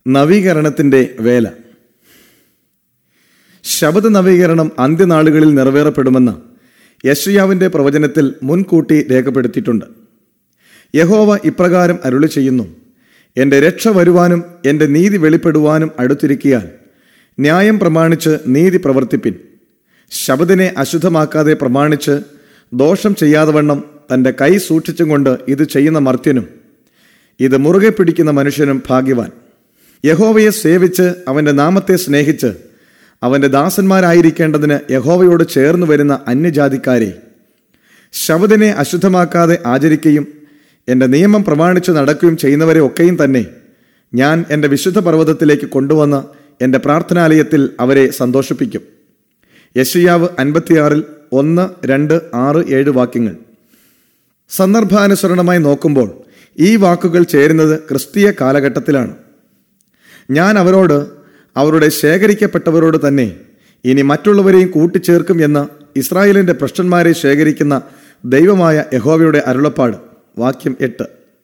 നവീകരണത്തിന്റെ വേല ശബദ നവീകരണം അന്ത്യനാളുകളിൽ നിറവേറപ്പെടുമെന്ന് യശ്യാവിന്റെ പ്രവചനത്തിൽ മുൻകൂട്ടി രേഖപ്പെടുത്തിയിട്ടുണ്ട് യഹോവ ഇപ്രകാരം അരുളി ചെയ്യുന്നു എന്റെ രക്ഷ വരുവാനും എന്റെ നീതി വെളിപ്പെടുവാനും അടുത്തിരിക്കിയാൽ ന്യായം പ്രമാണിച്ച് നീതി പ്രവർത്തിപ്പിൻ ശബദിനെ അശുദ്ധമാക്കാതെ പ്രമാണിച്ച് ദോഷം ചെയ്യാതെ വണ്ണം തന്റെ കൈ സൂക്ഷിച്ചും കൊണ്ട് ഇത് ചെയ്യുന്ന മർത്യനും ഇത് മുറുകെ പിടിക്കുന്ന മനുഷ്യനും ഭാഗ്യവാൻ യഹോവയെ സേവിച്ച് അവന്റെ നാമത്തെ സ്നേഹിച്ച് അവന്റെ ദാസന്മാരായിരിക്കേണ്ടതിന് യഹോവയോട് ചേർന്ന് വരുന്ന അന്യജാതിക്കാരെ ശബദിനെ അശുദ്ധമാക്കാതെ ആചരിക്കുകയും എൻ്റെ നിയമം പ്രമാണിച്ച് നടക്കുകയും ചെയ്യുന്നവരെ ഒക്കെയും തന്നെ ഞാൻ എൻ്റെ വിശുദ്ധ പർവ്വതത്തിലേക്ക് കൊണ്ടുവന്ന് എൻ്റെ പ്രാർത്ഥനാലയത്തിൽ അവരെ സന്തോഷിപ്പിക്കും യശയാവ് അൻപത്തിയാറിൽ ഒന്ന് രണ്ട് ആറ് ഏഴ് വാക്യങ്ങൾ സന്ദർഭാനുസരണമായി നോക്കുമ്പോൾ ഈ വാക്കുകൾ ചേരുന്നത് ക്രിസ്തീയ കാലഘട്ടത്തിലാണ് ഞാൻ അവരോട് അവരുടെ ശേഖരിക്കപ്പെട്ടവരോട് തന്നെ ഇനി മറ്റുള്ളവരെയും കൂട്ടിച്ചേർക്കും എന്ന് ഇസ്രായേലിന്റെ ഭ്രഷ്ടന്മാരെ ശേഖരിക്കുന്ന ദൈവമായ യഹോവയുടെ അരുളപ്പാട് വാക്യം എട്ട്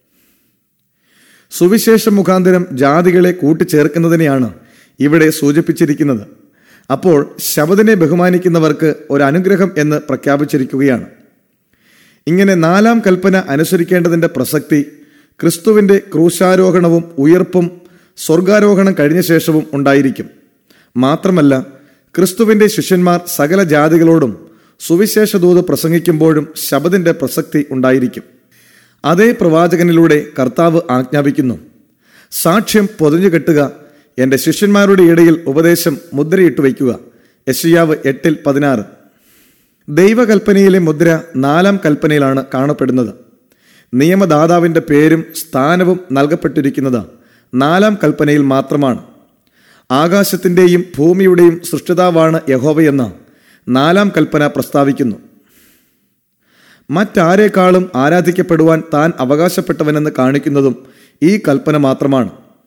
സുവിശേഷം മുഖാന്തരം ജാതികളെ കൂട്ടിച്ചേർക്കുന്നതിനെയാണ് ഇവിടെ സൂചിപ്പിച്ചിരിക്കുന്നത് അപ്പോൾ ശബദിനെ ബഹുമാനിക്കുന്നവർക്ക് ഒരു അനുഗ്രഹം എന്ന് പ്രഖ്യാപിച്ചിരിക്കുകയാണ് ഇങ്ങനെ നാലാം കൽപ്പന അനുസരിക്കേണ്ടതിന്റെ പ്രസക്തി ക്രിസ്തുവിന്റെ ക്രൂശാരോഹണവും ഉയർപ്പും സ്വർഗാരോഹണം കഴിഞ്ഞ ശേഷവും ഉണ്ടായിരിക്കും മാത്രമല്ല ക്രിസ്തുവിന്റെ ശിഷ്യന്മാർ സകല ജാതികളോടും സുവിശേഷദൂത് പ്രസംഗിക്കുമ്പോഴും ശബദിന്റെ പ്രസക്തി ഉണ്ടായിരിക്കും അതേ പ്രവാചകനിലൂടെ കർത്താവ് ആജ്ഞാപിക്കുന്നു സാക്ഷ്യം പൊതിഞ്ഞു കെട്ടുക എൻ്റെ ശിഷ്യന്മാരുടെ ഇടയിൽ ഉപദേശം മുദ്രയിട്ട് വയ്ക്കുക യശിയാവ് എട്ടിൽ പതിനാറ് ദൈവകൽപ്പനയിലെ മുദ്ര നാലാം കൽപ്പനയിലാണ് കാണപ്പെടുന്നത് നിയമദാതാവിൻ്റെ പേരും സ്ഥാനവും നൽകപ്പെട്ടിരിക്കുന്നത് നാലാം കൽപ്പനയിൽ മാത്രമാണ് ആകാശത്തിൻ്റെയും ഭൂമിയുടെയും സൃഷ്ടിതാവാണ് യഹോവയെന്ന് നാലാം കൽപ്പന പ്രസ്താവിക്കുന്നു മറ്റാരേക്കാളും ആരാധിക്കപ്പെടുവാൻ താൻ അവകാശപ്പെട്ടവനെന്ന് കാണിക്കുന്നതും ഈ കൽപ്പന മാത്രമാണ്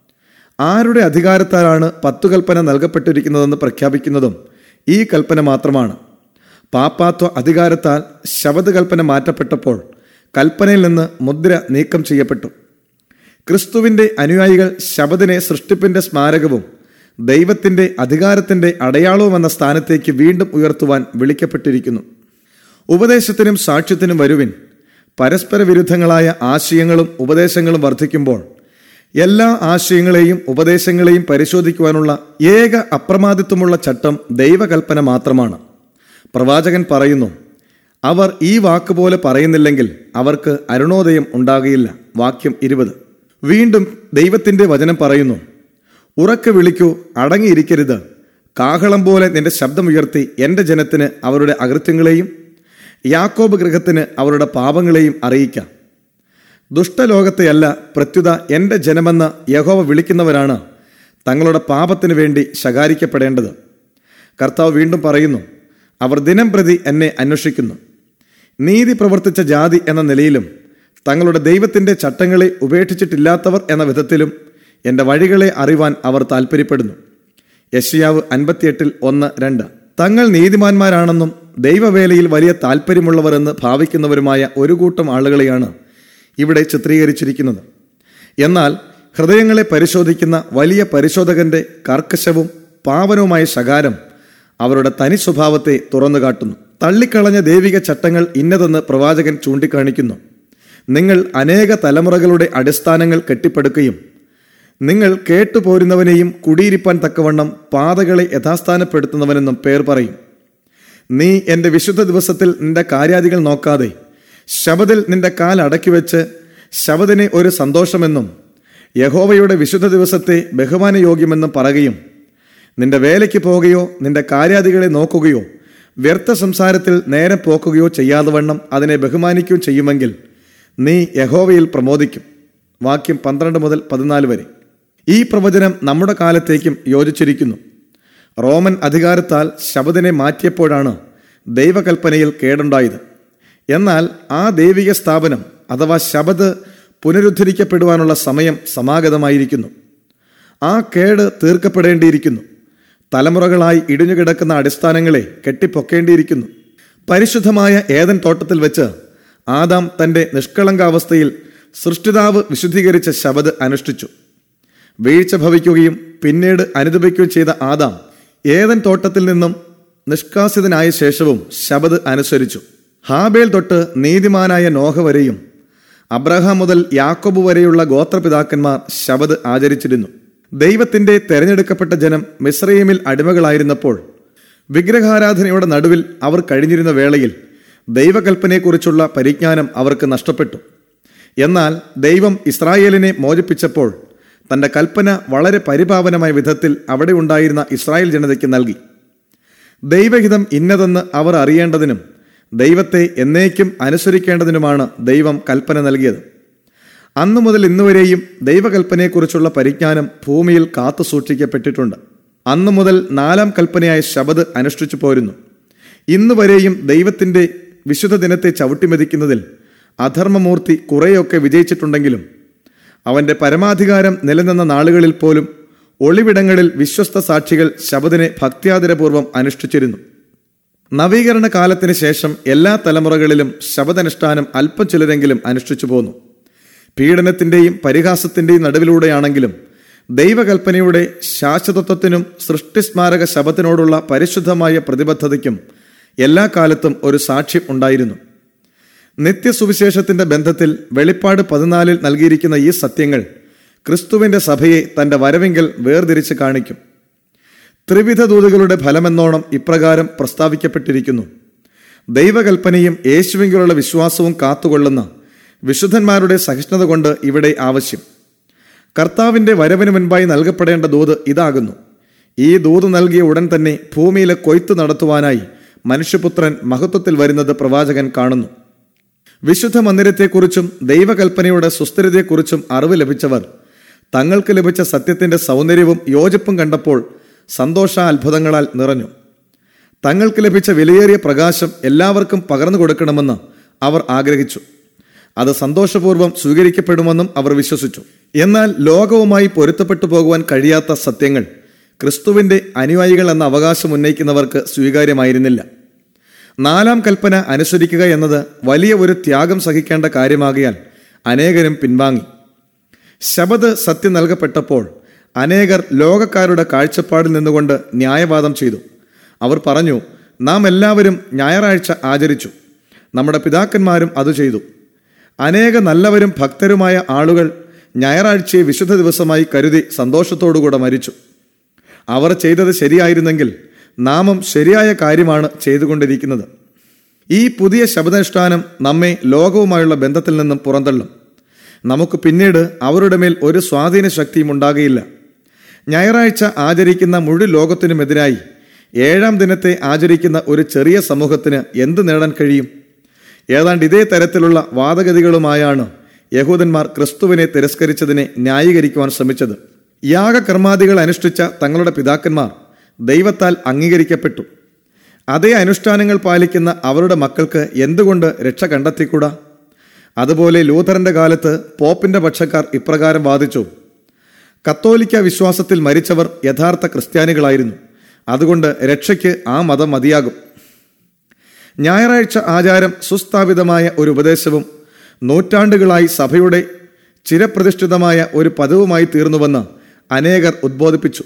ആരുടെ അധികാരത്താലാണ് പത്തു കൽപ്പന നൽകപ്പെട്ടിരിക്കുന്നതെന്ന് പ്രഖ്യാപിക്കുന്നതും ഈ കൽപ്പന മാത്രമാണ് പാപ്പാത്വ അധികാരത്താൽ ശബദ കൽപ്പന മാറ്റപ്പെട്ടപ്പോൾ കൽപ്പനയിൽ നിന്ന് മുദ്ര നീക്കം ചെയ്യപ്പെട്ടു ക്രിസ്തുവിന്റെ അനുയായികൾ ശബദിനെ സൃഷ്ടിപ്പിന്റെ സ്മാരകവും ദൈവത്തിന്റെ അധികാരത്തിന്റെ അടയാളവും എന്ന സ്ഥാനത്തേക്ക് വീണ്ടും ഉയർത്തുവാൻ വിളിക്കപ്പെട്ടിരിക്കുന്നു ഉപദേശത്തിനും സാക്ഷ്യത്തിനും വരുവിൻ പരസ്പര വിരുദ്ധങ്ങളായ ആശയങ്ങളും ഉപദേശങ്ങളും വർദ്ധിക്കുമ്പോൾ എല്ലാ ആശയങ്ങളെയും ഉപദേശങ്ങളെയും പരിശോധിക്കുവാനുള്ള ഏക അപ്രമാദിത്വമുള്ള ചട്ടം ദൈവകൽപ്പന മാത്രമാണ് പ്രവാചകൻ പറയുന്നു അവർ ഈ വാക്കുപോലെ പറയുന്നില്ലെങ്കിൽ അവർക്ക് അരുണോദയം ഉണ്ടാകുകയില്ല വാക്യം ഇരുപത് വീണ്ടും ദൈവത്തിന്റെ വചനം പറയുന്നു ഉറക്കെ വിളിക്കൂ അടങ്ങിയിരിക്കരുത് കാഹളം പോലെ നിന്റെ ശബ്ദമുയർത്തി എൻ്റെ ജനത്തിന് അവരുടെ അകൃത്യങ്ങളെയും യാക്കോബ് ഗൃഹത്തിന് അവരുടെ പാപങ്ങളെയും അറിയിക്കാം ദുഷ്ടലോകത്തെയല്ല പ്രത്യുത എൻ്റെ ജനമെന്ന് യഹോവ വിളിക്കുന്നവരാണ് തങ്ങളുടെ പാപത്തിനു വേണ്ടി ശകാരിക്കപ്പെടേണ്ടത് കർത്താവ് വീണ്ടും പറയുന്നു അവർ ദിനം പ്രതി എന്നെ അന്വേഷിക്കുന്നു നീതി പ്രവർത്തിച്ച ജാതി എന്ന നിലയിലും തങ്ങളുടെ ദൈവത്തിൻ്റെ ചട്ടങ്ങളെ ഉപേക്ഷിച്ചിട്ടില്ലാത്തവർ എന്ന വിധത്തിലും എൻ്റെ വഴികളെ അറിവാൻ അവർ താൽപ്പര്യപ്പെടുന്നു യഷ്യാവ് അൻപത്തിയെട്ടിൽ ഒന്ന് രണ്ട് തങ്ങൾ നീതിമാന്മാരാണെന്നും ദൈവവേലയിൽ വലിയ താൽപ്പര്യമുള്ളവരെന്ന് ഭാവിക്കുന്നവരുമായ ഒരു കൂട്ടം ആളുകളെയാണ് ഇവിടെ ചിത്രീകരിച്ചിരിക്കുന്നത് എന്നാൽ ഹൃദയങ്ങളെ പരിശോധിക്കുന്ന വലിയ പരിശോധകന്റെ കർക്കശവും പാവനവുമായ ശകാരം അവരുടെ തനി സ്വഭാവത്തെ തുറന്നു കാട്ടുന്നു തള്ളിക്കളഞ്ഞ ദൈവിക ചട്ടങ്ങൾ ഇന്നതെന്ന് പ്രവാചകൻ ചൂണ്ടിക്കാണിക്കുന്നു നിങ്ങൾ അനേക തലമുറകളുടെ അടിസ്ഥാനങ്ങൾ കെട്ടിപ്പടുക്കുകയും നിങ്ങൾ കേട്ടുപോരുന്നവനെയും കുടിയിരിപ്പാൻ തക്കവണ്ണം പാതകളെ യഥാസ്ഥാനപ്പെടുത്തുന്നവനെന്നും പേർ പറയും നീ എൻ്റെ വിശുദ്ധ ദിവസത്തിൽ നിന്റെ കാര്യാദികൾ നോക്കാതെ ശബദിൽ നിന്റെ കാൽ അടക്കി വെച്ച് ശബദിനെ ഒരു സന്തോഷമെന്നും യഹോവയുടെ വിശുദ്ധ ദിവസത്തെ ബഹുമാനയോഗ്യമെന്നും പറയുകയും നിന്റെ വേലയ്ക്ക് പോകുകയോ നിന്റെ കാര്യാദികളെ നോക്കുകയോ വ്യർത്ഥ സംസാരത്തിൽ നേരം പോക്കുകയോ ചെയ്യാതെ വണ്ണം അതിനെ ബഹുമാനിക്കുകയും ചെയ്യുമെങ്കിൽ നീ യഹോവയിൽ പ്രമോദിക്കും വാക്യം പന്ത്രണ്ട് മുതൽ പതിനാല് വരെ ഈ പ്രവചനം നമ്മുടെ കാലത്തേക്കും യോജിച്ചിരിക്കുന്നു റോമൻ അധികാരത്താൽ ശബദിനെ മാറ്റിയപ്പോഴാണ് ദൈവകൽപ്പനയിൽ കേടുണ്ടായത് എന്നാൽ ആ ദൈവിക സ്ഥാപനം അഥവാ ശബദ് പുനരുദ്ധരിക്കപ്പെടുവാനുള്ള സമയം സമാഗതമായിരിക്കുന്നു ആ കേട് തീർക്കപ്പെടേണ്ടിയിരിക്കുന്നു തലമുറകളായി ഇടിഞ്ഞുകിടക്കുന്ന അടിസ്ഥാനങ്ങളെ കെട്ടിപ്പൊക്കേണ്ടിയിരിക്കുന്നു പരിശുദ്ധമായ ഏതൻ തോട്ടത്തിൽ വെച്ച് ആദാം തന്റെ നിഷ്കളങ്കാവസ്ഥയിൽ സൃഷ്ടിതാവ് വിശുദ്ധീകരിച്ച ശബദ് അനുഷ്ഠിച്ചു വീഴ്ച ഭവിക്കുകയും പിന്നീട് അനുദപിക്കുകയും ചെയ്ത ആദാം ഏതൻ തോട്ടത്തിൽ നിന്നും നിഷ്കാസിതനായ ശേഷവും ശബദ് അനുസരിച്ചു ഹാബേൽ തൊട്ട് നീതിമാനായ നോഹ വരെയും അബ്രഹാം മുതൽ യാക്കോബ് വരെയുള്ള ഗോത്രപിതാക്കന്മാർ ശബദ് ആചരിച്ചിരുന്നു ദൈവത്തിന്റെ തെരഞ്ഞെടുക്കപ്പെട്ട ജനം മിസ്രൈമിൽ അടിമകളായിരുന്നപ്പോൾ വിഗ്രഹാരാധനയുടെ നടുവിൽ അവർ കഴിഞ്ഞിരുന്ന വേളയിൽ ദൈവകൽപ്പനയെക്കുറിച്ചുള്ള പരിജ്ഞാനം അവർക്ക് നഷ്ടപ്പെട്ടു എന്നാൽ ദൈവം ഇസ്രായേലിനെ മോചിപ്പിച്ചപ്പോൾ തന്റെ കൽപ്പന വളരെ പരിപാവനമായ വിധത്തിൽ അവിടെ ഉണ്ടായിരുന്ന ഇസ്രായേൽ ജനതയ്ക്ക് നൽകി ദൈവഹിതം ഇന്നതെന്ന് അവർ അറിയേണ്ടതിനും ദൈവത്തെ എന്നേക്കും അനുസരിക്കേണ്ടതിനുമാണ് ദൈവം കൽപ്പന നൽകിയത് അന്നു മുതൽ ഇന്നുവരെയും ദൈവകൽപ്പനയെക്കുറിച്ചുള്ള പരിജ്ഞാനം ഭൂമിയിൽ കാത്തു സൂക്ഷിക്കപ്പെട്ടിട്ടുണ്ട് അന്നു മുതൽ നാലാം കൽപ്പനയായ ശബദ് അനുഷ്ഠിച്ചു പോരുന്നു ഇന്നു വരെയും ദൈവത്തിന്റെ വിശുദ്ധ ദിനത്തെ ചവിട്ടിമെതിക്കുന്നതിൽ അധർമ്മമൂർത്തി കുറേയൊക്കെ വിജയിച്ചിട്ടുണ്ടെങ്കിലും അവന്റെ പരമാധികാരം നിലനിന്ന നാളുകളിൽ പോലും ഒളിവിടങ്ങളിൽ വിശ്വസ്ത സാക്ഷികൾ ശബദിനെ ഭക്ത്യാദരപൂർവ്വം അനുഷ്ഠിച്ചിരുന്നു നവീകരണ കാലത്തിന് ശേഷം എല്ലാ തലമുറകളിലും ശബദനുഷ്ഠാനം അല്പം ചിലരെങ്കിലും അനുഷ്ഠിച്ചു പോന്നു പീഡനത്തിന്റെയും പരിഹാസത്തിന്റെയും നടുവിലൂടെയാണെങ്കിലും ദൈവകൽപ്പനയുടെ ശാശ്വതത്വത്തിനും സൃഷ്ടിസ്മാരക ശബത്തിനോടുള്ള പരിശുദ്ധമായ പ്രതിബദ്ധതയ്ക്കും എല്ലാ കാലത്തും ഒരു സാക്ഷ്യം ഉണ്ടായിരുന്നു നിത്യസുവിശേഷത്തിന്റെ ബന്ധത്തിൽ വെളിപ്പാട് പതിനാലിൽ നൽകിയിരിക്കുന്ന ഈ സത്യങ്ങൾ ക്രിസ്തുവിന്റെ സഭയെ തന്റെ വരവെങ്കിൽ വേർതിരിച്ച് കാണിക്കും ത്രിവിധ ദൂതുകളുടെ ഫലമെന്നോണം ഇപ്രകാരം പ്രസ്താവിക്കപ്പെട്ടിരിക്കുന്നു ദൈവകൽപ്പനയും യേശുവിങ്കിലുള്ള വിശ്വാസവും കാത്തുകൊള്ളുന്ന വിശുദ്ധന്മാരുടെ സഹിഷ്ണുത കൊണ്ട് ഇവിടെ ആവശ്യം കർത്താവിന്റെ വരവിന് മുൻപായി നൽകപ്പെടേണ്ട ദൂത് ഇതാകുന്നു ഈ ദൂത് നൽകിയ ഉടൻ തന്നെ ഭൂമിയിലെ കൊയ്ത്ത് നടത്തുവാനായി മനുഷ്യപുത്രൻ മഹത്വത്തിൽ വരുന്നത് പ്രവാചകൻ കാണുന്നു വിശുദ്ധ മന്ദിരത്തെക്കുറിച്ചും ദൈവകൽപ്പനയുടെ സുസ്ഥിരതയെക്കുറിച്ചും അറിവ് ലഭിച്ചവർ തങ്ങൾക്ക് ലഭിച്ച സത്യത്തിന്റെ സൗന്ദര്യവും യോജിപ്പും കണ്ടപ്പോൾ സന്തോഷ അത്ഭുതങ്ങളാൽ നിറഞ്ഞു തങ്ങൾക്ക് ലഭിച്ച വിലയേറിയ പ്രകാശം എല്ലാവർക്കും പകർന്നു കൊടുക്കണമെന്ന് അവർ ആഗ്രഹിച്ചു അത് സന്തോഷപൂർവ്വം സ്വീകരിക്കപ്പെടുമെന്നും അവർ വിശ്വസിച്ചു എന്നാൽ ലോകവുമായി പൊരുത്തപ്പെട്ടു പോകുവാൻ കഴിയാത്ത സത്യങ്ങൾ ക്രിസ്തുവിന്റെ അനുയായികൾ എന്ന അവകാശം ഉന്നയിക്കുന്നവർക്ക് സ്വീകാര്യമായിരുന്നില്ല നാലാം കൽപ്പന അനുസരിക്കുക എന്നത് വലിയ ഒരു ത്യാഗം സഹിക്കേണ്ട കാര്യമാകിയാൽ അനേകരും പിൻവാങ്ങി ശബദ് സത്യം നൽകപ്പെട്ടപ്പോൾ അനേകർ ലോകക്കാരുടെ കാഴ്ചപ്പാടിൽ നിന്നുകൊണ്ട് ന്യായവാദം ചെയ്തു അവർ പറഞ്ഞു നാം എല്ലാവരും ഞായറാഴ്ച ആചരിച്ചു നമ്മുടെ പിതാക്കന്മാരും അത് ചെയ്തു അനേക നല്ലവരും ഭക്തരുമായ ആളുകൾ ഞായറാഴ്ചയെ വിശുദ്ധ ദിവസമായി കരുതി സന്തോഷത്തോടുകൂടെ മരിച്ചു അവർ ചെയ്തത് ശരിയായിരുന്നെങ്കിൽ നാമും ശരിയായ കാര്യമാണ് ചെയ്തുകൊണ്ടിരിക്കുന്നത് ഈ പുതിയ ശബ്ദാനുഷ്ഠാനം നമ്മെ ലോകവുമായുള്ള ബന്ധത്തിൽ നിന്നും പുറന്തള്ളും നമുക്ക് പിന്നീട് അവരുടെ മേൽ ഒരു സ്വാധീന ശക്തിയും ഉണ്ടാകുകയില്ല ഞായറാഴ്ച ആചരിക്കുന്ന മുഴു ലോകത്തിനുമെതിരായി ഏഴാം ദിനത്തെ ആചരിക്കുന്ന ഒരു ചെറിയ സമൂഹത്തിന് എന്ത് നേടാൻ കഴിയും ഏതാണ്ട് ഇതേ തരത്തിലുള്ള വാദഗതികളുമായാണ് യഹൂദന്മാർ ക്രിസ്തുവിനെ തിരസ്കരിച്ചതിനെ ന്യായീകരിക്കുവാൻ ശ്രമിച്ചത് യാഗകർമാദികൾ അനുഷ്ഠിച്ച തങ്ങളുടെ പിതാക്കന്മാർ ദൈവത്താൽ അംഗീകരിക്കപ്പെട്ടു അതേ അനുഷ്ഠാനങ്ങൾ പാലിക്കുന്ന അവരുടെ മക്കൾക്ക് എന്തുകൊണ്ട് രക്ഷ കണ്ടെത്തിക്കൂടാ അതുപോലെ ലൂഥറിന്റെ കാലത്ത് പോപ്പിന്റെ പക്ഷക്കാർ ഇപ്രകാരം വാദിച്ചു കത്തോലിക്ക വിശ്വാസത്തിൽ മരിച്ചവർ യഥാർത്ഥ ക്രിസ്ത്യാനികളായിരുന്നു അതുകൊണ്ട് രക്ഷയ്ക്ക് ആ മതം മതിയാകും ഞായറാഴ്ച ആചാരം സുസ്ഥാപിതമായ ഒരു ഉപദേശവും നൂറ്റാണ്ടുകളായി സഭയുടെ ചിരപ്രതിഷ്ഠിതമായ ഒരു പദവുമായി തീർന്നുവെന്ന് അനേകർ ഉദ്ബോധിപ്പിച്ചു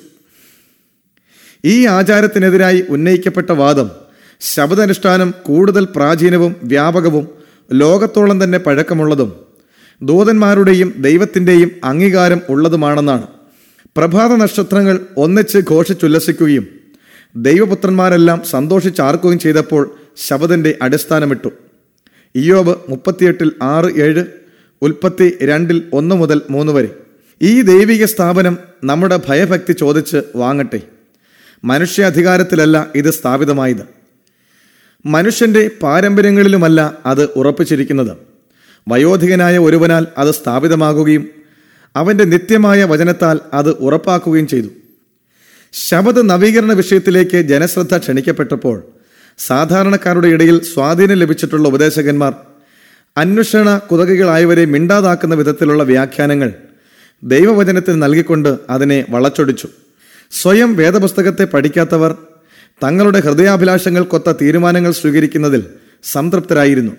ഈ ആചാരത്തിനെതിരായി ഉന്നയിക്കപ്പെട്ട വാദം ശബദനുഷ്ഠാനം കൂടുതൽ പ്രാചീനവും വ്യാപകവും ലോകത്തോളം തന്നെ പഴക്കമുള്ളതും ദൂതന്മാരുടെയും ദൈവത്തിൻ്റെയും അംഗീകാരം ഉള്ളതുമാണെന്നാണ് പ്രഭാത നക്ഷത്രങ്ങൾ ഒന്നിച്ച് ഘോഷിച്ചുല്ലസിക്കുകയും ദൈവപുത്രന്മാരെല്ലാം സന്തോഷിച്ചാർക്കുകയും ചെയ്തപ്പോൾ ശബദിന്റെ അടിസ്ഥാനമിട്ടു ഇയോബ് മുപ്പത്തിയെട്ടിൽ ആറ് ഏഴ് ഉൽപ്പത്തി രണ്ടിൽ ഒന്ന് മുതൽ മൂന്ന് വരെ ഈ ദൈവിക സ്ഥാപനം നമ്മുടെ ഭയഭക്തി ചോദിച്ച് വാങ്ങട്ടെ മനുഷ്യ അധികാരത്തിലല്ല ഇത് സ്ഥാപിതമായത് മനുഷ്യന്റെ പാരമ്പര്യങ്ങളിലുമല്ല അത് ഉറപ്പിച്ചിരിക്കുന്നത് വയോധികനായ ഒരുവനാൽ അത് സ്ഥാപിതമാകുകയും അവന്റെ നിത്യമായ വചനത്താൽ അത് ഉറപ്പാക്കുകയും ചെയ്തു ശബദ നവീകരണ വിഷയത്തിലേക്ക് ജനശ്രദ്ധ ക്ഷണിക്കപ്പെട്ടപ്പോൾ സാധാരണക്കാരുടെ ഇടയിൽ സ്വാധീനം ലഭിച്ചിട്ടുള്ള ഉപദേശകന്മാർ അന്വേഷണ കുതകകളായവരെ മിണ്ടാതാക്കുന്ന വിധത്തിലുള്ള വ്യാഖ്യാനങ്ങൾ ദൈവവചനത്തിന് നൽകിക്കൊണ്ട് അതിനെ വളച്ചൊടിച്ചു സ്വയം വേദപുസ്തകത്തെ പഠിക്കാത്തവർ തങ്ങളുടെ ഹൃദയാഭിലാഷങ്ങൾക്കൊത്ത തീരുമാനങ്ങൾ സ്വീകരിക്കുന്നതിൽ സംതൃപ്തരായിരുന്നു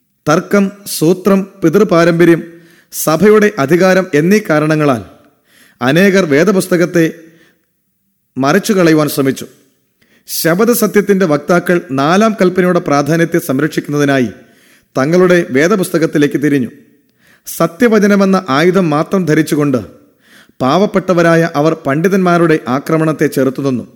തർക്കം സൂത്രം പിതൃപാരമ്പര്യം സഭയുടെ അധികാരം എന്നീ കാരണങ്ങളാൽ അനേകർ വേദപുസ്തകത്തെ മറച്ചു കളയുവാൻ ശ്രമിച്ചു ശബദസത്യത്തിന്റെ വക്താക്കൾ നാലാം കൽപ്പനയുടെ പ്രാധാന്യത്തെ സംരക്ഷിക്കുന്നതിനായി തങ്ങളുടെ വേദപുസ്തകത്തിലേക്ക് തിരിഞ്ഞു സത്യവചനമെന്ന ആയുധം മാത്രം ധരിച്ചുകൊണ്ട് പാവപ്പെട്ടവരായ അവർ പണ്ഡിതന്മാരുടെ ആക്രമണത്തെ ചെറുത്തുനിന്നു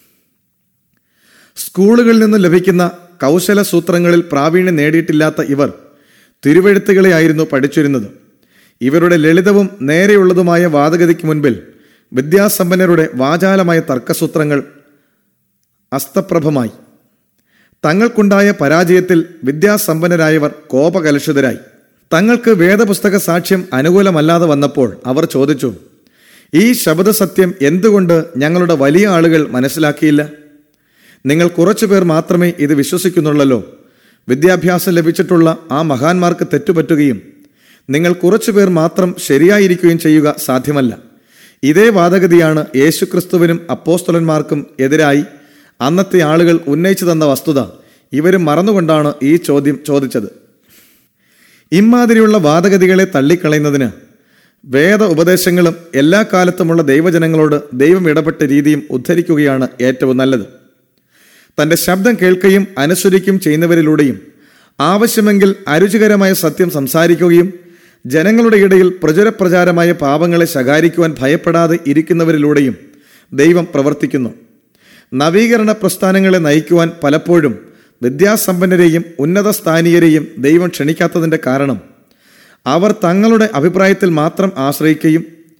സ്കൂളുകളിൽ നിന്ന് ലഭിക്കുന്ന കൗശല സൂത്രങ്ങളിൽ പ്രാവീണ്യം നേടിയിട്ടില്ലാത്ത ഇവർ തിരുവെഴുത്തുകളെയായിരുന്നു പഠിച്ചിരുന്നത് ഇവരുടെ ലളിതവും നേരെയുള്ളതുമായ വാദഗതിക്ക് മുൻപിൽ വിദ്യാസമ്പന്നരുടെ വാചാലമായ തർക്കസൂത്രങ്ങൾ അസ്തപ്രഭമായി തങ്ങൾക്കുണ്ടായ പരാജയത്തിൽ വിദ്യാസമ്പന്നരായവർ കോപകലുഷിതരായി തങ്ങൾക്ക് വേദപുസ്തക സാക്ഷ്യം അനുകൂലമല്ലാതെ വന്നപ്പോൾ അവർ ചോദിച്ചു ഈ ശബ്ദസത്യം എന്തുകൊണ്ട് ഞങ്ങളുടെ വലിയ ആളുകൾ മനസ്സിലാക്കിയില്ല നിങ്ങൾ കുറച്ചുപേർ മാത്രമേ ഇത് വിശ്വസിക്കുന്നുള്ളല്ലോ വിദ്യാഭ്യാസം ലഭിച്ചിട്ടുള്ള ആ മഹാന്മാർക്ക് തെറ്റുപറ്റുകയും നിങ്ങൾ കുറച്ചുപേർ മാത്രം ശരിയായിരിക്കുകയും ചെയ്യുക സാധ്യമല്ല ഇതേ വാദഗതിയാണ് യേശുക്രിസ്തുവിനും അപ്പോസ്തലന്മാർക്കും എതിരായി അന്നത്തെ ആളുകൾ ഉന്നയിച്ചു തന്ന വസ്തുത ഇവരും മറന്നുകൊണ്ടാണ് ഈ ചോദ്യം ചോദിച്ചത് ഇമാതിരിയുള്ള വാദഗതികളെ തള്ളിക്കളയുന്നതിന് വേദ ഉപദേശങ്ങളും എല്ലാ കാലത്തുമുള്ള ദൈവജനങ്ങളോട് ദൈവം ഇടപെട്ട രീതിയും ഉദ്ധരിക്കുകയാണ് ഏറ്റവും നല്ലത് തന്റെ ശബ്ദം കേൾക്കുകയും അനുസരിക്കുകയും ചെയ്യുന്നവരിലൂടെയും ആവശ്യമെങ്കിൽ അരുചികരമായ സത്യം സംസാരിക്കുകയും ജനങ്ങളുടെ ഇടയിൽ പ്രചുരപ്രചാരമായ പാപങ്ങളെ ശകാരിക്കുവാൻ ഭയപ്പെടാതെ ഇരിക്കുന്നവരിലൂടെയും ദൈവം പ്രവർത്തിക്കുന്നു നവീകരണ പ്രസ്ഥാനങ്ങളെ നയിക്കുവാൻ പലപ്പോഴും വിദ്യാസമ്പന്നരെയും ഉന്നത സ്ഥാനീയരെയും ദൈവം ക്ഷണിക്കാത്തതിന്റെ കാരണം അവർ തങ്ങളുടെ അഭിപ്രായത്തിൽ മാത്രം ആശ്രയിക്കുകയും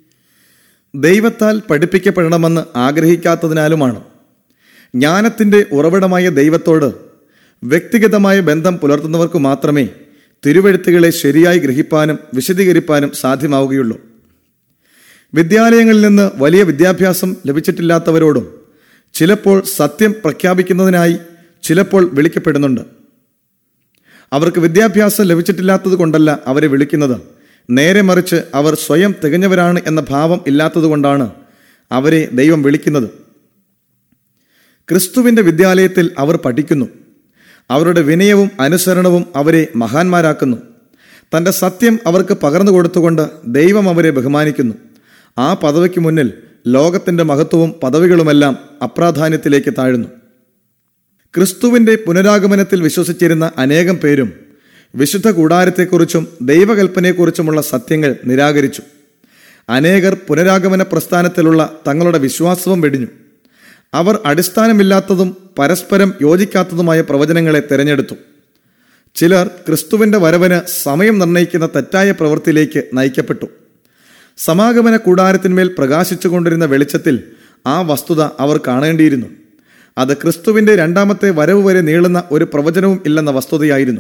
ദൈവത്താൽ പഠിപ്പിക്കപ്പെടണമെന്ന് ആഗ്രഹിക്കാത്തതിനാലുമാണ് ജ്ഞാനത്തിന്റെ ഉറവിടമായ ദൈവത്തോട് വ്യക്തിഗതമായ ബന്ധം പുലർത്തുന്നവർക്ക് മാത്രമേ തിരുവെഴുത്തുകളെ ശരിയായി ഗ്രഹിപ്പാനും വിശദീകരിപ്പാനും സാധ്യമാവുകയുള്ളൂ വിദ്യാലയങ്ങളിൽ നിന്ന് വലിയ വിദ്യാഭ്യാസം ലഭിച്ചിട്ടില്ലാത്തവരോടും ചിലപ്പോൾ സത്യം പ്രഖ്യാപിക്കുന്നതിനായി ചിലപ്പോൾ വിളിക്കപ്പെടുന്നുണ്ട് അവർക്ക് വിദ്യാഭ്യാസം ലഭിച്ചിട്ടില്ലാത്തത് കൊണ്ടല്ല അവരെ വിളിക്കുന്നത് നേരെ മറിച്ച് അവർ സ്വയം തികഞ്ഞവരാണ് എന്ന ഭാവം ഇല്ലാത്തതുകൊണ്ടാണ് അവരെ ദൈവം വിളിക്കുന്നത് ക്രിസ്തുവിന്റെ വിദ്യാലയത്തിൽ അവർ പഠിക്കുന്നു അവരുടെ വിനയവും അനുസരണവും അവരെ മഹാന്മാരാക്കുന്നു തന്റെ സത്യം അവർക്ക് പകർന്നു കൊടുത്തുകൊണ്ട് ദൈവം അവരെ ബഹുമാനിക്കുന്നു ആ പദവിക്ക് മുന്നിൽ ലോകത്തിന്റെ മഹത്വവും പദവികളുമെല്ലാം അപ്രാധാന്യത്തിലേക്ക് താഴുന്നു ക്രിസ്തുവിന്റെ പുനരാഗമനത്തിൽ വിശ്വസിച്ചിരുന്ന അനേകം പേരും വിശുദ്ധ കൂടാരത്തെക്കുറിച്ചും ദൈവകൽപ്പനയെക്കുറിച്ചുമുള്ള സത്യങ്ങൾ നിരാകരിച്ചു അനേകർ പുനരാഗമന പ്രസ്ഥാനത്തിലുള്ള തങ്ങളുടെ വിശ്വാസവും വെടിഞ്ഞു അവർ അടിസ്ഥാനമില്ലാത്തതും പരസ്പരം യോജിക്കാത്തതുമായ പ്രവചനങ്ങളെ തിരഞ്ഞെടുത്തു ചിലർ ക്രിസ്തുവിന്റെ വരവന് സമയം നിർണയിക്കുന്ന തെറ്റായ പ്രവൃത്തിയിലേക്ക് നയിക്കപ്പെട്ടു സമാഗമന കൂടാരത്തിന്മേൽ പ്രകാശിച്ചുകൊണ്ടിരുന്ന വെളിച്ചത്തിൽ ആ വസ്തുത അവർ കാണേണ്ടിയിരുന്നു അത് ക്രിസ്തുവിന്റെ രണ്ടാമത്തെ വരവ് വരെ നീളുന്ന ഒരു പ്രവചനവും ഇല്ലെന്ന വസ്തുതയായിരുന്നു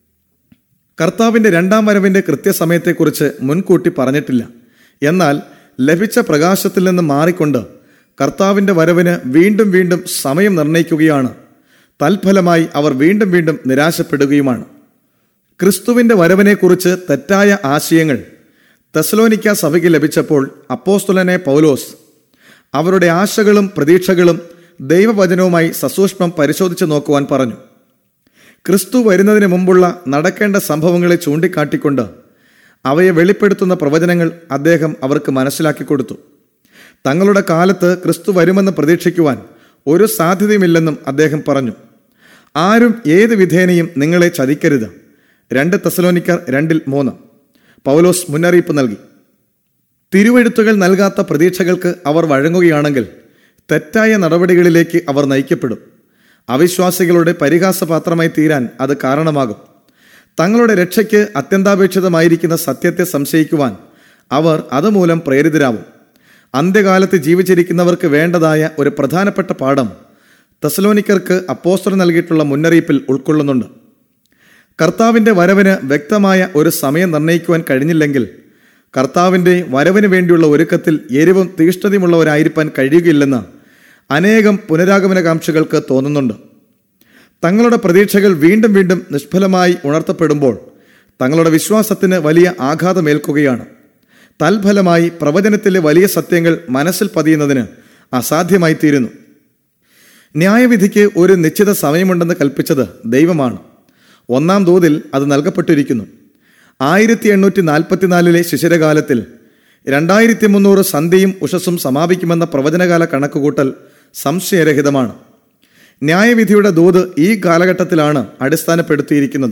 കർത്താവിന്റെ രണ്ടാം വരവിന്റെ കൃത്യസമയത്തെക്കുറിച്ച് മുൻകൂട്ടി പറഞ്ഞിട്ടില്ല എന്നാൽ ലഭിച്ച പ്രകാശത്തിൽ നിന്ന് മാറിക്കൊണ്ട് കർത്താവിന്റെ വരവിന് വീണ്ടും വീണ്ടും സമയം നിർണയിക്കുകയാണ് തൽഫലമായി അവർ വീണ്ടും വീണ്ടും നിരാശപ്പെടുകയുമാണ് ക്രിസ്തുവിന്റെ വരവിനെക്കുറിച്ച് തെറ്റായ ആശയങ്ങൾ തെസലോനിക്ക സഭയ്ക്ക് ലഭിച്ചപ്പോൾ അപ്പോസ്തുലനെ പൗലോസ് അവരുടെ ആശകളും പ്രതീക്ഷകളും ദൈവവചനവുമായി സസൂക്ഷ്മം പരിശോധിച്ചു നോക്കുവാൻ പറഞ്ഞു ക്രിസ്തു വരുന്നതിന് മുമ്പുള്ള നടക്കേണ്ട സംഭവങ്ങളെ ചൂണ്ടിക്കാട്ടിക്കൊണ്ട് അവയെ വെളിപ്പെടുത്തുന്ന പ്രവചനങ്ങൾ അദ്ദേഹം അവർക്ക് മനസ്സിലാക്കി കൊടുത്തു തങ്ങളുടെ കാലത്ത് ക്രിസ്തു വരുമെന്ന് പ്രതീക്ഷിക്കുവാൻ ഒരു സാധ്യതയുമില്ലെന്നും അദ്ദേഹം പറഞ്ഞു ആരും ഏത് വിധേനയും നിങ്ങളെ ചതിക്കരുത് രണ്ട് തെസലോനിക്കർ രണ്ടിൽ മൂന്ന് പൗലോസ് മുന്നറിയിപ്പ് നൽകി തിരുവെഴുത്തുകൾ നൽകാത്ത പ്രതീക്ഷകൾക്ക് അവർ വഴങ്ങുകയാണെങ്കിൽ തെറ്റായ നടപടികളിലേക്ക് അവർ നയിക്കപ്പെടും അവിശ്വാസികളുടെ പരിഹാസപാത്രമായി തീരാൻ അത് കാരണമാകും തങ്ങളുടെ രക്ഷയ്ക്ക് അത്യന്താപേക്ഷിതമായിരിക്കുന്ന സത്യത്തെ സംശയിക്കുവാൻ അവർ അതുമൂലം പ്രേരിതരാവും അന്ത്യകാലത്ത് ജീവിച്ചിരിക്കുന്നവർക്ക് വേണ്ടതായ ഒരു പ്രധാനപ്പെട്ട പാഠം തെസലോനിക്കർക്ക് അപ്പോസ്റ്റർ നൽകിയിട്ടുള്ള മുന്നറിയിപ്പിൽ ഉൾക്കൊള്ളുന്നുണ്ട് കർത്താവിന്റെ വരവിന് വ്യക്തമായ ഒരു സമയം നിർണ്ണയിക്കുവാൻ കഴിഞ്ഞില്ലെങ്കിൽ കർത്താവിന്റെ വരവിന് വേണ്ടിയുള്ള ഒരുക്കത്തിൽ എരിവും തീഷ്ണതയുമുള്ളവരായിരിക്കാൻ കഴിയുകയില്ലെന്ന് അനേകം പുനരാഗമനകാംക്ഷികൾക്ക് തോന്നുന്നുണ്ട് തങ്ങളുടെ പ്രതീക്ഷകൾ വീണ്ടും വീണ്ടും നിഷ്ഫലമായി ഉണർത്തപ്പെടുമ്പോൾ തങ്ങളുടെ വിശ്വാസത്തിന് വലിയ ആഘാതമേൽക്കുകയാണ് തൽഫലമായി പ്രവചനത്തിലെ വലിയ സത്യങ്ങൾ മനസ്സിൽ പതിയുന്നതിന് അസാധ്യമായി തീരുന്നു ന്യായവിധിക്ക് ഒരു നിശ്ചിത സമയമുണ്ടെന്ന് കൽപ്പിച്ചത് ദൈവമാണ് ഒന്നാം തോതിൽ അത് നൽകപ്പെട്ടിരിക്കുന്നു ആയിരത്തി എണ്ണൂറ്റി നാൽപ്പത്തിനാലിലെ ശിശിരകാലത്തിൽ രണ്ടായിരത്തി മുന്നൂറ് സന്ധ്യയും ഉഷസ്സും സമാപിക്കുമെന്ന പ്രവചനകാല കണക്കുകൂട്ടൽ സംശയരഹിതമാണ് ന്യായവിധിയുടെ ദൂത് ഈ കാലഘട്ടത്തിലാണ് അടിസ്ഥാനപ്പെടുത്തിയിരിക്കുന്നത്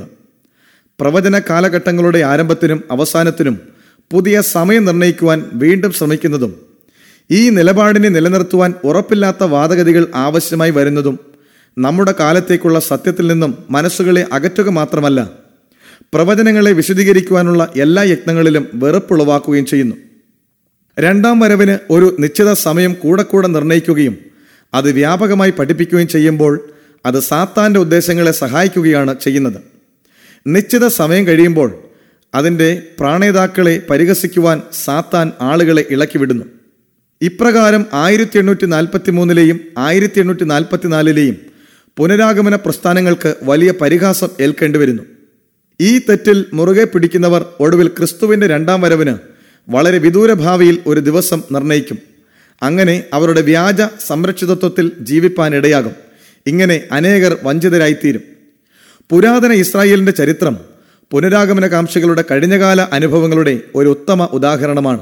പ്രവചന കാലഘട്ടങ്ങളുടെ ആരംഭത്തിനും അവസാനത്തിനും പുതിയ സമയം നിർണ്ണയിക്കുവാൻ വീണ്ടും ശ്രമിക്കുന്നതും ഈ നിലപാടിനെ നിലനിർത്തുവാൻ ഉറപ്പില്ലാത്ത വാദഗതികൾ ആവശ്യമായി വരുന്നതും നമ്മുടെ കാലത്തേക്കുള്ള സത്യത്തിൽ നിന്നും മനസ്സുകളെ അകറ്റുക മാത്രമല്ല പ്രവചനങ്ങളെ വിശദീകരിക്കുവാനുള്ള എല്ലാ യത്നങ്ങളിലും വെറുപ്പുളവാക്കുകയും ചെയ്യുന്നു രണ്ടാം വരവിന് ഒരു നിശ്ചിത സമയം കൂടെ കൂടെ നിർണ്ണയിക്കുകയും അത് വ്യാപകമായി പഠിപ്പിക്കുകയും ചെയ്യുമ്പോൾ അത് സാത്താന്റെ ഉദ്ദേശങ്ങളെ സഹായിക്കുകയാണ് ചെയ്യുന്നത് നിശ്ചിത സമയം കഴിയുമ്പോൾ അതിൻ്റെ പ്രാണേതാക്കളെ പരിഹസിക്കുവാൻ സാത്താൻ ആളുകളെ ഇളക്കിവിടുന്നു ഇപ്രകാരം ആയിരത്തി എണ്ണൂറ്റി നാൽപ്പത്തി മൂന്നിലെയും ആയിരത്തി എണ്ണൂറ്റി നാൽപ്പത്തിനാലിലെയും പുനരാഗമന പ്രസ്ഥാനങ്ങൾക്ക് വലിയ പരിഹാസം ഏൽക്കേണ്ടി വരുന്നു ഈ തെറ്റിൽ മുറുകെ പിടിക്കുന്നവർ ഒടുവിൽ ക്രിസ്തുവിന്റെ രണ്ടാം വരവിന് വളരെ വിദൂര ഭാവിയിൽ ഒരു ദിവസം നിർണയിക്കും അങ്ങനെ അവരുടെ വ്യാജ സംരക്ഷിതത്വത്തിൽ ജീവിപ്പാൻ ഇടയാകും ഇങ്ങനെ അനേകർ വഞ്ചിതരായിത്തീരും പുരാതന ഇസ്രായേലിന്റെ ചരിത്രം പുനരാഗമനകാംക്ഷികളുടെ കഴിഞ്ഞകാല അനുഭവങ്ങളുടെ ഒരു ഉത്തമ ഉദാഹരണമാണ്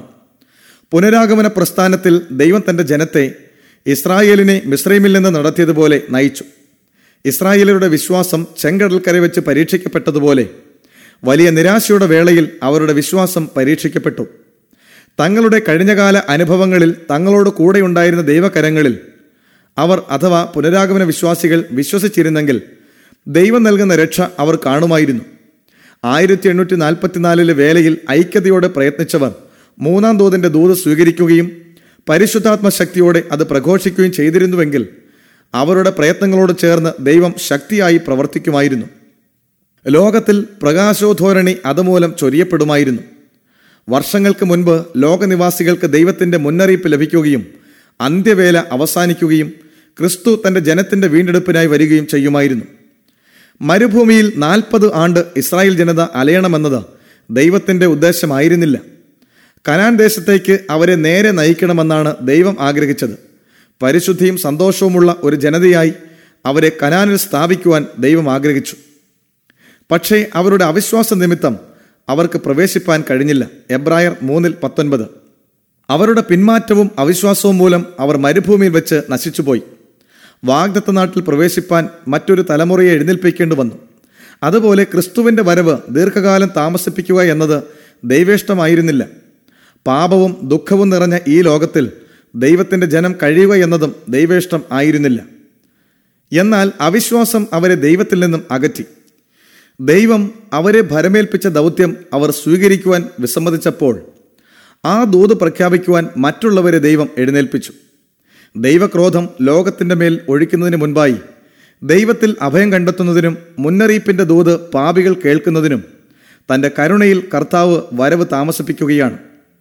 പുനരാഗമന പ്രസ്ഥാനത്തിൽ ദൈവം തന്റെ ജനത്തെ ഇസ്രായേലിനെ മിശ്രൈമിൽ നിന്ന് നടത്തിയതുപോലെ നയിച്ചു ഇസ്രായേലരുടെ വിശ്വാസം ചെങ്കടൽക്കര വെച്ച് പരീക്ഷിക്കപ്പെട്ടതുപോലെ വലിയ നിരാശയുടെ വേളയിൽ അവരുടെ വിശ്വാസം പരീക്ഷിക്കപ്പെട്ടു തങ്ങളുടെ കഴിഞ്ഞകാല അനുഭവങ്ങളിൽ തങ്ങളോട് കൂടെയുണ്ടായിരുന്ന ദൈവകരങ്ങളിൽ അവർ അഥവാ പുനരാഗമന വിശ്വാസികൾ വിശ്വസിച്ചിരുന്നെങ്കിൽ ദൈവം നൽകുന്ന രക്ഷ അവർ കാണുമായിരുന്നു ആയിരത്തി എണ്ണൂറ്റി നാൽപ്പത്തിനാലിലെ വേലയിൽ ഐക്യതയോടെ പ്രയത്നിച്ചവർ മൂന്നാം തോതിന്റെ ദൂത് സ്വീകരിക്കുകയും പരിശുദ്ധാത്മ ശക്തിയോടെ അത് പ്രഘോഷിക്കുകയും ചെയ്തിരുന്നുവെങ്കിൽ അവരുടെ പ്രയത്നങ്ങളോട് ചേർന്ന് ദൈവം ശക്തിയായി പ്രവർത്തിക്കുമായിരുന്നു ലോകത്തിൽ പ്രകാശോധോരണി അതുമൂലം ചൊരിയപ്പെടുമായിരുന്നു വർഷങ്ങൾക്ക് മുൻപ് ലോകനിവാസികൾക്ക് ദൈവത്തിന്റെ മുന്നറിയിപ്പ് ലഭിക്കുകയും അന്ത്യവേല അവസാനിക്കുകയും ക്രിസ്തു തന്റെ ജനത്തിന്റെ വീണ്ടെടുപ്പിനായി വരികയും ചെയ്യുമായിരുന്നു മരുഭൂമിയിൽ നാൽപ്പത് ആണ്ട് ഇസ്രായേൽ ജനത അലയണമെന്നത് ദൈവത്തിന്റെ ഉദ്ദേശമായിരുന്നില്ല കനാൻ ദേശത്തേക്ക് അവരെ നേരെ നയിക്കണമെന്നാണ് ദൈവം ആഗ്രഹിച്ചത് പരിശുദ്ധിയും സന്തോഷവുമുള്ള ഒരു ജനതയായി അവരെ കനാനിൽ സ്ഥാപിക്കുവാൻ ദൈവം ആഗ്രഹിച്ചു പക്ഷേ അവരുടെ അവിശ്വാസ നിമിത്തം അവർക്ക് പ്രവേശിപ്പാൻ കഴിഞ്ഞില്ല എബ്രായർ മൂന്നിൽ പത്തൊൻപത് അവരുടെ പിന്മാറ്റവും അവിശ്വാസവും മൂലം അവർ മരുഭൂമിയിൽ വെച്ച് നശിച്ചുപോയി വാഗ്ദത്ത നാട്ടിൽ പ്രവേശിപ്പാൻ മറ്റൊരു തലമുറയെ എഴുന്നേൽപ്പിക്കേണ്ടി വന്നു അതുപോലെ ക്രിസ്തുവിന്റെ വരവ് ദീർഘകാലം താമസിപ്പിക്കുക എന്നത് ദൈവേഷ്ടമായിരുന്നില്ല പാപവും ദുഃഖവും നിറഞ്ഞ ഈ ലോകത്തിൽ ദൈവത്തിന്റെ ജനം കഴിയുക എന്നതും ദൈവേഷ്ടം ആയിരുന്നില്ല എന്നാൽ അവിശ്വാസം അവരെ ദൈവത്തിൽ നിന്നും അകറ്റി ദൈവം അവരെ ഭരമേൽപ്പിച്ച ദൗത്യം അവർ സ്വീകരിക്കുവാൻ വിസമ്മതിച്ചപ്പോൾ ആ ദൂത് പ്രഖ്യാപിക്കുവാൻ മറ്റുള്ളവരെ ദൈവം എഴുന്നേൽപ്പിച്ചു ദൈവക്രോധം ലോകത്തിന്റെ മേൽ ഒഴിക്കുന്നതിന് മുൻപായി ദൈവത്തിൽ അഭയം കണ്ടെത്തുന്നതിനും മുന്നറിയിപ്പിന്റെ ദൂത് പാപികൾ കേൾക്കുന്നതിനും തന്റെ കരുണയിൽ കർത്താവ് വരവ് താമസിപ്പിക്കുകയാണ്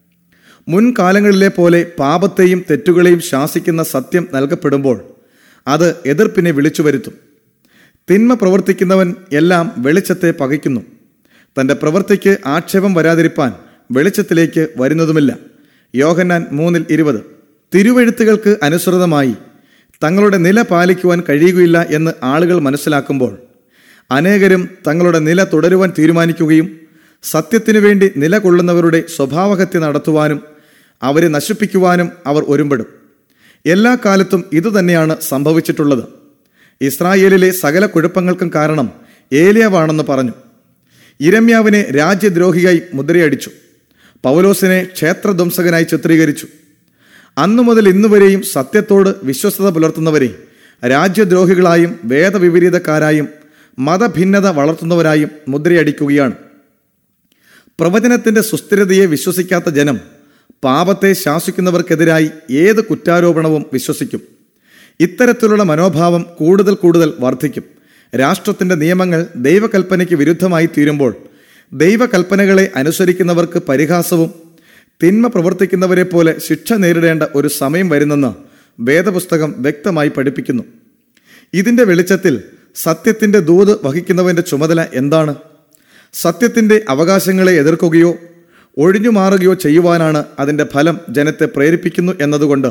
മുൻകാലങ്ങളിലെ പോലെ പാപത്തെയും തെറ്റുകളെയും ശാസിക്കുന്ന സത്യം നൽകപ്പെടുമ്പോൾ അത് എതിർപ്പിനെ വിളിച്ചു വരുത്തും തിന്മ പ്രവർത്തിക്കുന്നവൻ എല്ലാം വെളിച്ചത്തെ പകയ്ക്കുന്നു തന്റെ പ്രവൃത്തിക്ക് ആക്ഷേപം വരാതിരിപ്പാൻ വെളിച്ചത്തിലേക്ക് വരുന്നതുമില്ല യോഹന്നാൻ മൂന്നിൽ ഇരുപത് തിരുവെഴുത്തുകൾക്ക് അനുസൃതമായി തങ്ങളുടെ നില പാലിക്കുവാൻ കഴിയുകയില്ല എന്ന് ആളുകൾ മനസ്സിലാക്കുമ്പോൾ അനേകരും തങ്ങളുടെ നില തുടരുവാൻ തീരുമാനിക്കുകയും സത്യത്തിനു വേണ്ടി നിലകൊള്ളുന്നവരുടെ സ്വഭാവഹത്യ നടത്തുവാനും അവരെ നശിപ്പിക്കുവാനും അവർ ഒരുമ്പെടും എല്ലാ കാലത്തും ഇതുതന്നെയാണ് സംഭവിച്ചിട്ടുള്ളത് ഇസ്രായേലിലെ സകല കുഴപ്പങ്ങൾക്കും കാരണം ഏലിയാവാണെന്ന് പറഞ്ഞു ഇരമ്യാവിനെ രാജ്യദ്രോഹിയായി മുദ്രയടിച്ചു പൗലോസിനെ ക്ഷേത്രധ്വംസകനായി ചിത്രീകരിച്ചു അന്നു മുതൽ ഇന്നുവരെയും സത്യത്തോട് വിശ്വസ്തത പുലർത്തുന്നവരെ രാജ്യദ്രോഹികളായും വേദവിപരീതക്കാരായും മതഭിന്നത വളർത്തുന്നവരായും മുദ്രയടിക്കുകയാണ് പ്രവചനത്തിന്റെ സുസ്ഥിരതയെ വിശ്വസിക്കാത്ത ജനം പാപത്തെ ശാസിക്കുന്നവർക്കെതിരായി ഏത് കുറ്റാരോപണവും വിശ്വസിക്കും ഇത്തരത്തിലുള്ള മനോഭാവം കൂടുതൽ കൂടുതൽ വർദ്ധിക്കും രാഷ്ട്രത്തിന്റെ നിയമങ്ങൾ ദൈവകൽപ്പനയ്ക്ക് വിരുദ്ധമായി തീരുമ്പോൾ ദൈവകൽപ്പനകളെ അനുസരിക്കുന്നവർക്ക് പരിഹാസവും തിന്മ പ്രവർത്തിക്കുന്നവരെ പോലെ ശിക്ഷ നേരിടേണ്ട ഒരു സമയം വരുന്നെന്ന് വേദപുസ്തകം വ്യക്തമായി പഠിപ്പിക്കുന്നു ഇതിന്റെ വെളിച്ചത്തിൽ സത്യത്തിന്റെ ദൂത് വഹിക്കുന്നവന്റെ ചുമതല എന്താണ് സത്യത്തിന്റെ അവകാശങ്ങളെ എതിർക്കുകയോ ഒഴിഞ്ഞു മാറുകയോ ചെയ്യുവാനാണ് അതിന്റെ ഫലം ജനത്തെ പ്രേരിപ്പിക്കുന്നു എന്നതുകൊണ്ട്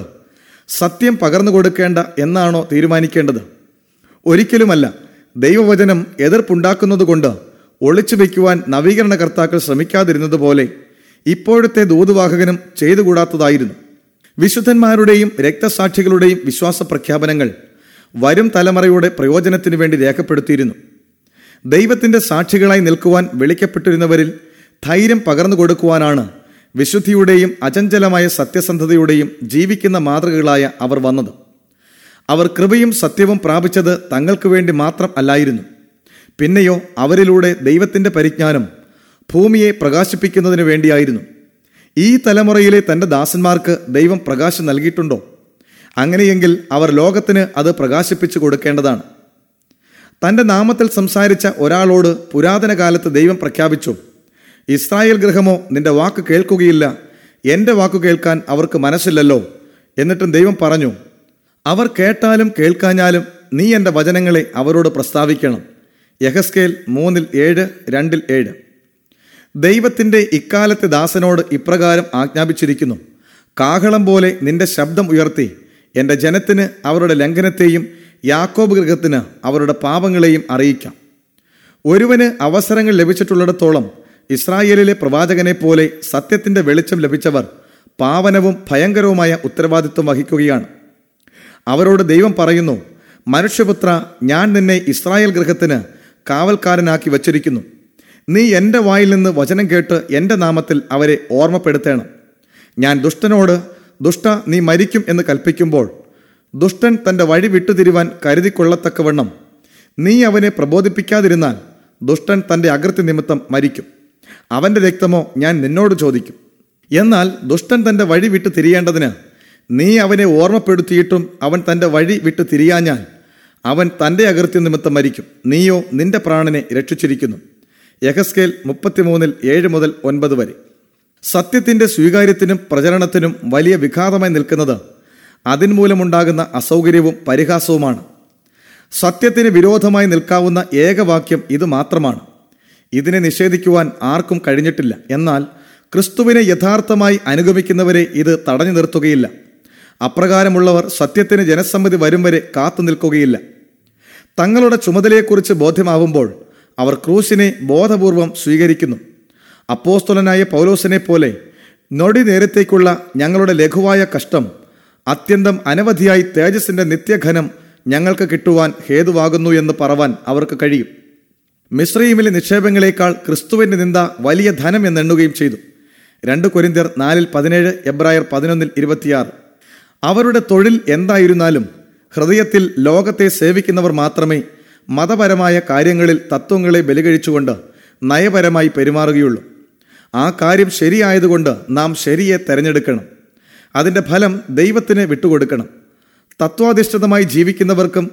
സത്യം പകർന്നു കൊടുക്കേണ്ട എന്നാണോ തീരുമാനിക്കേണ്ടത് ഒരിക്കലുമല്ല ദൈവവചനം എതിർപ്പുണ്ടാക്കുന്നതുകൊണ്ട് ഒളിച്ചു വയ്ക്കുവാൻ നവീകരണകർത്താക്കൾ ശ്രമിക്കാതിരുന്നതുപോലെ ഇപ്പോഴത്തെ ദൂതുവാഹകനും ചെയ്തുകൂടാത്തതായിരുന്നു വിശുദ്ധന്മാരുടെയും രക്തസാക്ഷികളുടെയും വിശ്വാസ പ്രഖ്യാപനങ്ങൾ വരും തലമുറയുടെ പ്രയോജനത്തിനു വേണ്ടി രേഖപ്പെടുത്തിയിരുന്നു ദൈവത്തിന്റെ സാക്ഷികളായി നിൽക്കുവാൻ വിളിക്കപ്പെട്ടിരുന്നവരിൽ ധൈര്യം പകർന്നു കൊടുക്കുവാനാണ് വിശുദ്ധിയുടെയും അചഞ്ചലമായ സത്യസന്ധതയുടെയും ജീവിക്കുന്ന മാതൃകകളായ അവർ വന്നത് അവർ കൃപയും സത്യവും പ്രാപിച്ചത് തങ്ങൾക്ക് വേണ്ടി മാത്രം അല്ലായിരുന്നു പിന്നെയോ അവരിലൂടെ ദൈവത്തിന്റെ പരിജ്ഞാനം ഭൂമിയെ പ്രകാശിപ്പിക്കുന്നതിന് വേണ്ടിയായിരുന്നു ഈ തലമുറയിലെ തന്റെ ദാസന്മാർക്ക് ദൈവം പ്രകാശം നൽകിയിട്ടുണ്ടോ അങ്ങനെയെങ്കിൽ അവർ ലോകത്തിന് അത് പ്രകാശിപ്പിച്ചു കൊടുക്കേണ്ടതാണ് തന്റെ നാമത്തിൽ സംസാരിച്ച ഒരാളോട് പുരാതന കാലത്ത് ദൈവം പ്രഖ്യാപിച്ചു ഇസ്രായേൽ ഗൃഹമോ നിന്റെ വാക്ക് കേൾക്കുകയില്ല എന്റെ വാക്കു കേൾക്കാൻ അവർക്ക് മനസ്സില്ലല്ലോ എന്നിട്ടും ദൈവം പറഞ്ഞു അവർ കേട്ടാലും കേൾക്കാഞ്ഞാലും നീ എൻ്റെ വചനങ്ങളെ അവരോട് പ്രസ്താവിക്കണം യഹസ്കേൽ മൂന്നിൽ ഏഴ് രണ്ടിൽ ഏഴ് ദൈവത്തിന്റെ ഇക്കാലത്തെ ദാസനോട് ഇപ്രകാരം ആജ്ഞാപിച്ചിരിക്കുന്നു കാഹളം പോലെ നിന്റെ ശബ്ദം ഉയർത്തി എൻ്റെ ജനത്തിന് അവരുടെ ലംഘനത്തെയും യാക്കോബ് ഗൃഹത്തിന് അവരുടെ പാപങ്ങളെയും അറിയിക്കാം ഒരുവന് അവസരങ്ങൾ ലഭിച്ചിട്ടുള്ളിടത്തോളം ഇസ്രായേലിലെ പ്രവാചകനെ പോലെ സത്യത്തിന്റെ വെളിച്ചം ലഭിച്ചവർ പാവനവും ഭയങ്കരവുമായ ഉത്തരവാദിത്വം വഹിക്കുകയാണ് അവരോട് ദൈവം പറയുന്നു മനുഷ്യപുത്ര ഞാൻ നിന്നെ ഇസ്രായേൽ ഗൃഹത്തിന് കാവൽക്കാരനാക്കി വച്ചിരിക്കുന്നു നീ എൻ്റെ വായിൽ നിന്ന് വചനം കേട്ട് എൻ്റെ നാമത്തിൽ അവരെ ഓർമ്മപ്പെടുത്തണം ഞാൻ ദുഷ്ടനോട് ദുഷ്ട നീ മരിക്കും എന്ന് കൽപ്പിക്കുമ്പോൾ ദുഷ്ടൻ തൻ്റെ വഴി വിട്ടുതിരുവാൻ കരുതിക്കൊള്ളത്തക്കവണ്ണം നീ അവനെ പ്രബോധിപ്പിക്കാതിരുന്നാൽ ദുഷ്ടൻ തൻ്റെ അകൃത്യ നിമിത്തം മരിക്കും അവൻ്റെ രക്തമോ ഞാൻ നിന്നോട് ചോദിക്കും എന്നാൽ ദുഷ്ടൻ തൻ്റെ വഴി വിട്ട് തിരിയേണ്ടതിന് നീ അവനെ ഓർമ്മപ്പെടുത്തിയിട്ടും അവൻ തൻ്റെ വഴി വിട്ട് തിരിയാഞ്ഞാൽ അവൻ തൻ്റെ അകൃത്യ നിമിത്തം മരിക്കും നീയോ നിന്റെ പ്രാണനെ രക്ഷിച്ചിരിക്കുന്നു യഹസ്കേൽ മുപ്പത്തിമൂന്നിൽ ഏഴ് മുതൽ ഒൻപത് വരെ സത്യത്തിന്റെ സ്വീകാര്യത്തിനും പ്രചരണത്തിനും വലിയ വിഘാതമായി നിൽക്കുന്നത് അതിന്മൂലമുണ്ടാകുന്ന അസൗകര്യവും പരിഹാസവുമാണ് സത്യത്തിന് വിരോധമായി നിൽക്കാവുന്ന ഏകവാക്യം ഇത് മാത്രമാണ് ഇതിനെ നിഷേധിക്കുവാൻ ആർക്കും കഴിഞ്ഞിട്ടില്ല എന്നാൽ ക്രിസ്തുവിനെ യഥാർത്ഥമായി അനുഗമിക്കുന്നവരെ ഇത് തടഞ്ഞു നിർത്തുകയില്ല അപ്രകാരമുള്ളവർ സത്യത്തിന് ജനസമ്മതി വരും വരെ കാത്തു നിൽക്കുകയില്ല തങ്ങളുടെ ചുമതലയെക്കുറിച്ച് ബോധ്യമാവുമ്പോൾ അവർ ക്രൂശിനെ ബോധപൂർവം സ്വീകരിക്കുന്നു അപ്പോസ്തലനായ പൗലോസിനെ പോലെ നൊടി നേരത്തേക്കുള്ള ഞങ്ങളുടെ ലഘുവായ കഷ്ടം അത്യന്തം അനവധിയായി തേജസ്സിന്റെ നിത്യഘനം ഞങ്ങൾക്ക് കിട്ടുവാൻ ഹേതുവാകുന്നു എന്ന് പറവാൻ അവർക്ക് കഴിയും മിശ്രീമിലെ നിക്ഷേപങ്ങളെക്കാൾ ക്രിസ്തുവിന്റെ നിന്ദ വലിയ ധനം എന്നെണ്ണുകയും ചെയ്തു രണ്ട് കൊരിന്ത്യർ നാലിൽ പതിനേഴ് എബ്രായർ പതിനൊന്നിൽ ഇരുപത്തിയാറ് അവരുടെ തൊഴിൽ എന്തായിരുന്നാലും ഹൃദയത്തിൽ ലോകത്തെ സേവിക്കുന്നവർ മാത്രമേ മതപരമായ കാര്യങ്ങളിൽ തത്വങ്ങളെ ബലികഴിച്ചുകൊണ്ട് നയപരമായി പെരുമാറുകയുള്ളൂ ആ കാര്യം ശരിയായതുകൊണ്ട് നാം ശരിയെ തെരഞ്ഞെടുക്കണം അതിൻ്റെ ഫലം ദൈവത്തിന് വിട്ടുകൊടുക്കണം തത്വാധിഷ്ഠിതമായി ജീവിക്കുന്നവർക്കും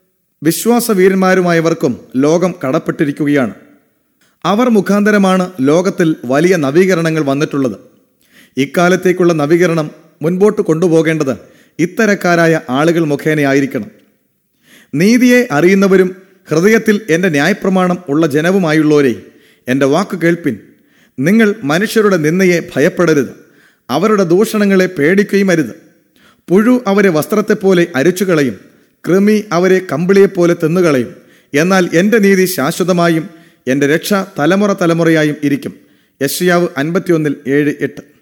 വിശ്വാസവീരന്മാരുമായവർക്കും ലോകം കടപ്പെട്ടിരിക്കുകയാണ് അവർ മുഖാന്തരമാണ് ലോകത്തിൽ വലിയ നവീകരണങ്ങൾ വന്നിട്ടുള്ളത് ഇക്കാലത്തേക്കുള്ള നവീകരണം മുൻപോട്ട് കൊണ്ടുപോകേണ്ടത് ഇത്തരക്കാരായ ആളുകൾ മുഖേനയായിരിക്കണം നീതിയെ അറിയുന്നവരും ഹൃദയത്തിൽ എൻ്റെ ന്യായപ്രമാണം ഉള്ള ജനവുമായുള്ളവരെ എൻ്റെ വാക്ക് കേൾപ്പിൻ നിങ്ങൾ മനുഷ്യരുടെ നിന്നയെ ഭയപ്പെടരുത് അവരുടെ ദൂഷണങ്ങളെ പേടിക്കുകയും അരുത് പുഴു അവരെ വസ്ത്രത്തെപ്പോലെ അരിച്ചുകളയും കൃമി അവരെ കമ്പിളിയെപ്പോലെ തിന്നുകളയും എന്നാൽ എൻ്റെ നീതി ശാശ്വതമായും എൻ്റെ രക്ഷ തലമുറ തലമുറയായും ഇരിക്കും യഷ്യാവ് അൻപത്തിയൊന്നിൽ ഏഴ് എട്ട്